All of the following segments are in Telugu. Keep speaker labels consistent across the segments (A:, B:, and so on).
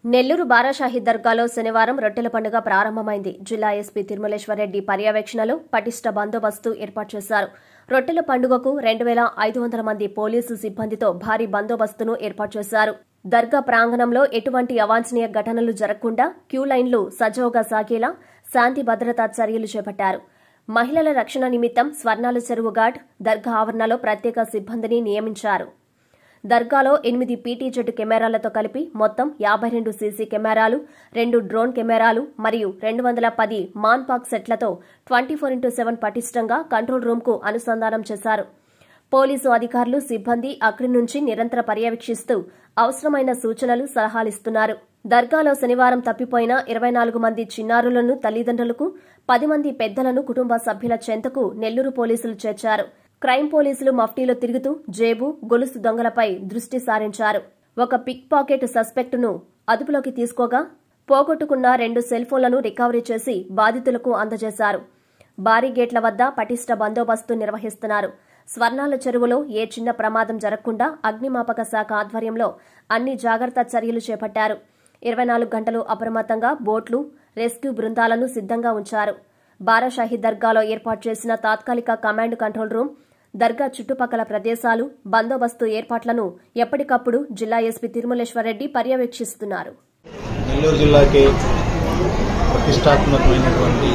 A: నెల్లూరు బారాషాహి దర్గాలో శనివారం రొట్టెల పండుగ ప్రారంభమైంది జిల్లా ఎస్పీ తిరుమలేశ్వరరెడ్డి పర్యవేక్షణలో పటిష్ట బందోబస్తు ఏర్పాటు చేశారు రొట్టెల పండుగకు రెండు వేల ఐదు వందల మంది పోలీసు సిబ్బందితో భారీ బందోబస్తును ఏర్పాటు చేశారు దర్గా ప్రాంగణంలో ఎటువంటి అవాంఛనీయ ఘటనలు జరగకుండా క్యూ లైన్లు సజావుగా సాగేలా శాంతి భద్రతా చర్యలు చేపట్టారు మహిళల రక్షణ నిమిత్తం స్వర్ణాల చెరువు ఘాట్ దర్గా ఆవరణలో ప్రత్యేక సిబ్బందిని నియమించారు దర్గాలో ఎనిమిది పీటీ జెట్ కెమెరాలతో కలిపి మొత్తం యాభై రెండు సీసీ కెమెరాలు రెండు డ్రోన్ కెమెరాలు మరియు రెండు వందల పది మాన్పాక్ సెట్లతో ట్వంటీ ఫోర్ ఇంటూ సెవెన్ పటిష్టంగా కంట్రోల్ రూమ్కు అనుసంధానం చేశారు పోలీసు అధికారులు సిబ్బంది అక్కడి నుంచి నిరంతర పర్యవేక్షిస్తూ అవసరమైన సూచనలు సలహాలిస్తున్నారు దర్గాలో శనివారం తప్పిపోయిన ఇరవై నాలుగు మంది చిన్నారులను తల్లిదండ్రులకు పది మంది పెద్దలను కుటుంబ సభ్యుల చెంతకు నెల్లూరు పోలీసులు చేర్చారు క్రైమ్ పోలీసులు మఫ్టీలో తిరుగుతూ జేబు గొలుసు దొంగలపై దృష్టి సారించారు ఒక పిక్ పాకెట్ సస్పెక్టును అదుపులోకి తీసుకోగా పోగొట్టుకున్న రెండు సెల్ ఫోన్లను రికవరీ చేసి బాధితులకు అందజేశారు భారీ గేట్ల వద్ద పటిష్ట బందోబస్తు నిర్వహిస్తున్నారు స్వర్ణాల చెరువులో ఏ చిన్న ప్రమాదం జరగకుండా అగ్నిమాపక శాఖ ఆధ్వర్యంలో అన్ని జాగ్రత్త చర్యలు చేపట్టారు ఇరవై నాలుగు గంటలు అప్రమత్తంగా బోట్లు రెస్క్యూ బృందాలను సిద్ధంగా ఉంచారు బారాషాహి దర్గాలో ఏర్పాటు చేసిన తాత్కాలిక కమాండ్ కంట్రోల్ రూమ్ దర్గా చుట్టుపక్కల ప్రదేశాలు బందోబస్తు ఏర్పాట్లను ఎప్పటికప్పుడు జిల్లా ఎస్పీ తిరుమలేశ్వరరెడ్డి పర్యవేక్షిస్తున్నారు
B: నెల్లూరు జిల్లాకి ప్రతిష్టాత్మకమైనటువంటి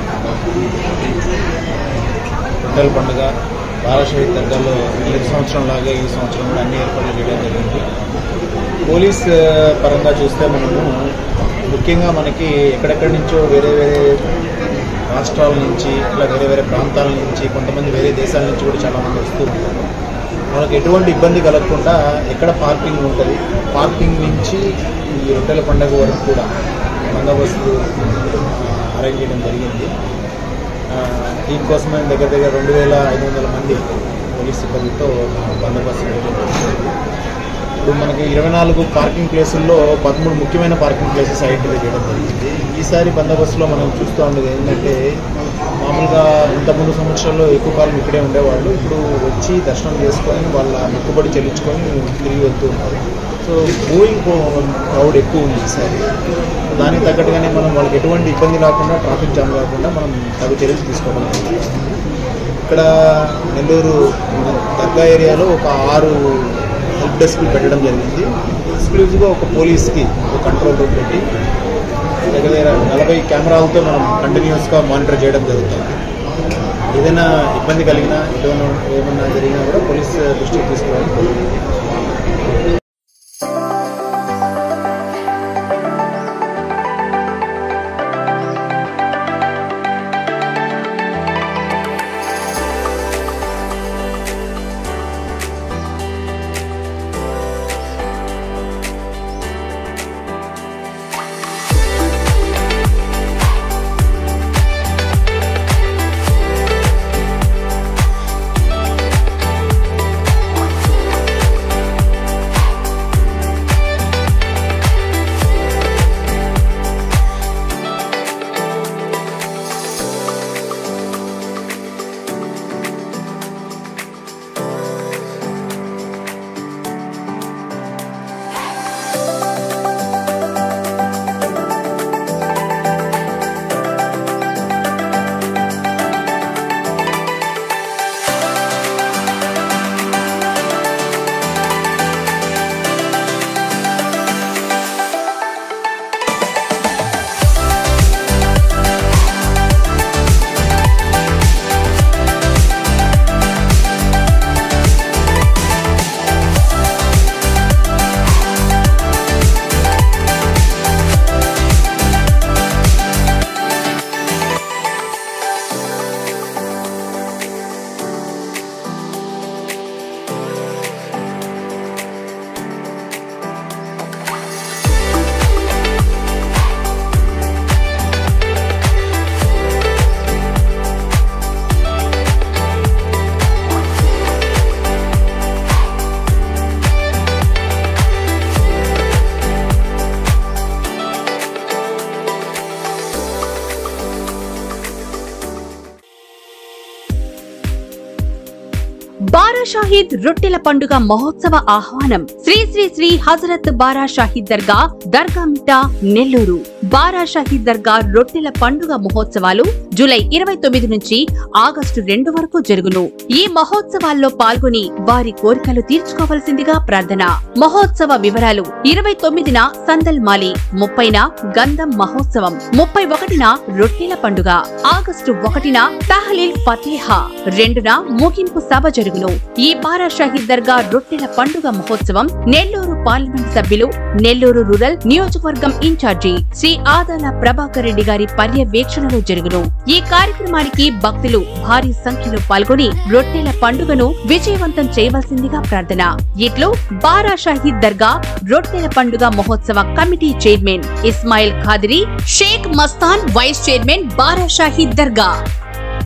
B: రొట్టెల పండుగ బాలశహీద్ దగ్గరలో ప్రతి సంవత్సరం లాగా ఈ సంవత్సరం కూడా అన్ని ఏర్పాట్లు చేయడం జరిగింది పోలీస్ ఆ, పరంగా చూస్తే మనము ముఖ్యంగా మనకి ఎక్కడెక్కడి నుంచో వేరే వేరే రాష్ట్రాల నుంచి ఇలా వేరే వేరే ప్రాంతాల నుంచి కొంతమంది వేరే దేశాల నుంచి కూడా చాలామంది వస్తూ ఉంటారు మనకు ఎటువంటి ఇబ్బంది కలగకుండా ఎక్కడ పార్కింగ్ ఉంటుంది పార్కింగ్ నుంచి ఈ రొట్టెల పండుగ వరకు కూడా బందోబస్తు అరేంజ్ చేయడం జరిగింది ఆ, దీనికోసం మేము దగ్గర దగ్గర రెండు వేల ఐదు వందల మంది పోలీస్ సిబ్బందితో బందోబస్తు చేయడం జరిగింది ఇప్పుడు మనకి ఇరవై నాలుగు పార్కింగ్ ప్లేసుల్లో పదమూడు ముఖ్యమైన పార్కింగ్ ప్లేసెస్ ఐడెంటిఫై చేయడం జరిగింది ఈసారి బందోబస్తులో మనం చూస్తూ ఉండేది ఏంటంటే మామూలుగా ఇంత ముందు సంవత్సరాల్లో ఎక్కువ కాలం ఇక్కడే ఉండేవాళ్ళు ఇప్పుడు వచ్చి దర్శనం చేసుకొని వాళ్ళ మొక్కుబడి చెల్లించుకొని తిరిగి వెళ్తూ ఉన్నారు సో గోయింగ్ క్రౌడ్ ఎక్కువ ఉంది ఈసారి దానికి తగ్గట్టుగానే మనం వాళ్ళకి ఎటువంటి ఇబ్బంది రాకుండా ట్రాఫిక్ జామ్ కాకుండా మనం తగు చర్యలు తీసుకోవడం జరిగింది. ఇక్కడ నెల్లూరు దర్గా ఏరియాలో ఒక ఆరు హెల్ప్ డెస్క్లు పెట్టడం జరిగింది ఎక్స్క్లూజివ్గా ఒక పోలీస్కి ఒక కంట్రోల్ రూమ్ పెట్టి దగ్గర దగ్గర నలభై కెమెరాలతో మనం కంటిన్యూస్గా మానిటర్ చేయడం జరుగుతుంది ఏదైనా ఇబ్బంది కలిగినా ఏదైనా ఏమన్నా జరిగినా కూడా పోలీస్ దృష్టికి తీసుకోవడానికి జరుగుతుంది.
C: షాహీద్ రొట్టెల పండుగ మహోత్సవ ఆహ్వానం శ్రీ శ్రీ శ్రీ హజరత్ బారా షాహీద్ దర్గా దర్గా మిట్టా నెల్లూరు బారా షాహీద్ దర్గా రొట్టెల పండుగ మహోత్సవాలు జూలై ఇరవై తొమ్మిది నుంచి ఆగస్టు రెండు వరకు జరుగును ఈ మహోత్సవాల్లో పాల్గొని వారి కోరికలు తీర్చుకోవలసిందిగా ప్రార్థన మహోత్సవ వివరాలు ఇరవై తొమ్మిదిన సందల్ మాలి ముప్పైన గంధం మహోత్సవం ముప్పై ఒకటిన రొట్టెల పండుగ ఆగస్టు ఒకటిన తహలీల్ ఫతేహా రెండున ముగింపు సభ జరుగును ఈ బారా షహీద్ దర్గా రొట్టెల పండుగ మహోత్సవం నెల్లూరు పార్లమెంట్ సభ్యులు నెల్లూరు రూరల్ నియోజకవర్గం ఇన్ఛార్జి శ్రీ ఆదాల ప్రభాకర్ రెడ్డి గారి పర్యవేక్షణలో జరుగును ఈ కార్యక్రమానికి భక్తులు భారీ సంఖ్యలో పాల్గొని రొట్టెల పండుగను విజయవంతం చేయవలసిందిగా ప్రార్థన ఇట్లు బారా షహీద్ దర్గా రొట్టెల పండుగ మహోత్సవ committee chairman Ismail Khadiri Shaik Mastan vice chairman Bara Shaheed దర్గా